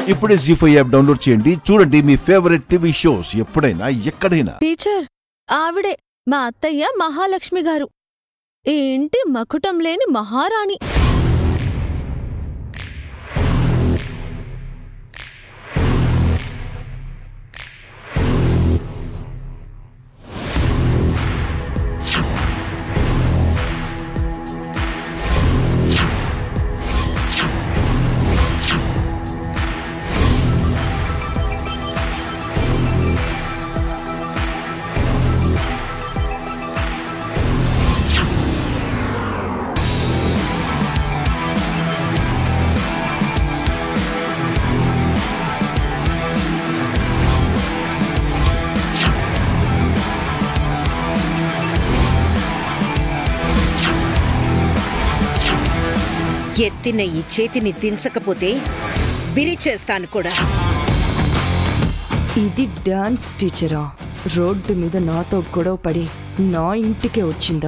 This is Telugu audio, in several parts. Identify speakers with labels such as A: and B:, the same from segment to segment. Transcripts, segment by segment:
A: ఇప్పుడే జీ ఫైవ్ యాప్ డౌన్లోడ్ చేయండి చూడండి మీ ఫేవరెట్ టీవీ షోస్ ఎప్పుడైనా ఎక్కడైనా
B: టీచర్ ఆవిడే మా అత్తయ్య మహాలక్ష్మి గారు ఈ ఇంటి మకుటం లేని మహారాణి
C: ఎత్తిన ఈ చేతిని దించకపోతే విరిచేస్తాను కూడా
D: ఇది డాన్స్ టీచరా రోడ్డు మీద నాతో గొడవ పడి నా ఇంటికే వచ్చిందా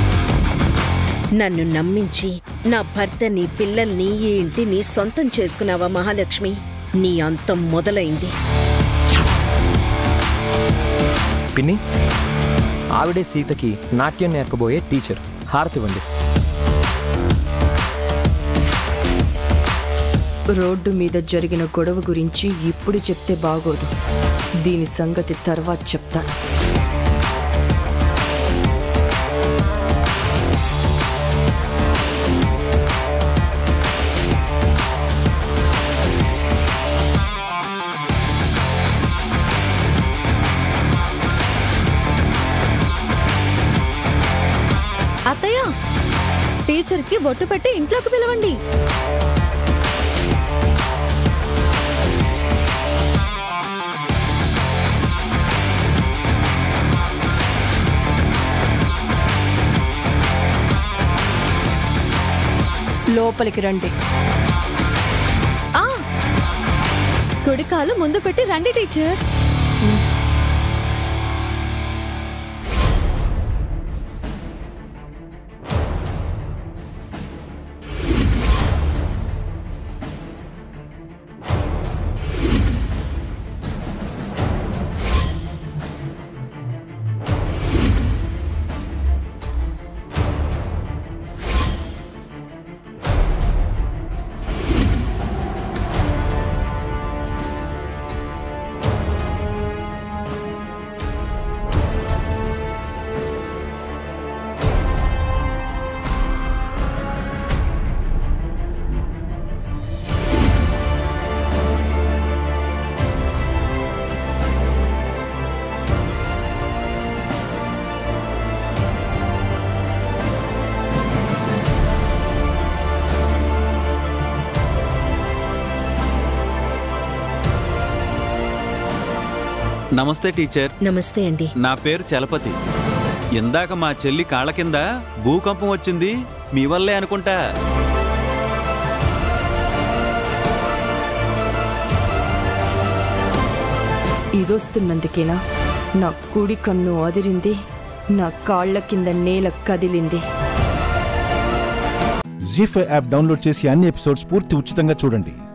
C: నన్ను నమ్మించి నా భర్తని పిల్లల్ని ఈ ఇంటిని సొంతం చేసుకున్నావా మహాలక్ష్మి నీ అంతం మొదలైంది
E: పిన్ని ఆవిడే సీతకి నాట్యం నేర్పబోయే టీచర్ హారతివ్వండి
D: రోడ్డు మీద జరిగిన గొడవ గురించి ఇప్పుడు చెప్తే బాగోదు దీని సంగతి తర్వాత చెప్తాను
B: అత్తయ్య టీచర్కి బొట్టు పెట్టి ఇంట్లోకి పిలవండి
D: లోపలికి రండి
B: ఆ కుడి కాలు ముందు పెట్టి రండి టీచర్
F: నమస్తే టీచర్
C: నమస్తే అండి
F: నా పేరు చలపతి ఇందాక మా చెల్లి కాళ్ళ కింద భూకంపం వచ్చింది మీ వల్లే అనుకుంటా
D: ఇదొస్తున్నందుకేనా నా కుడి కన్ను అదిరింది నా కాళ్ల కింద నేల కదిలింది
A: జీ ఫైవ్ యాప్ డౌన్లోడ్ చేసి అన్ని ఎపిసోడ్స్ పూర్తి ఉచితంగా చూడండి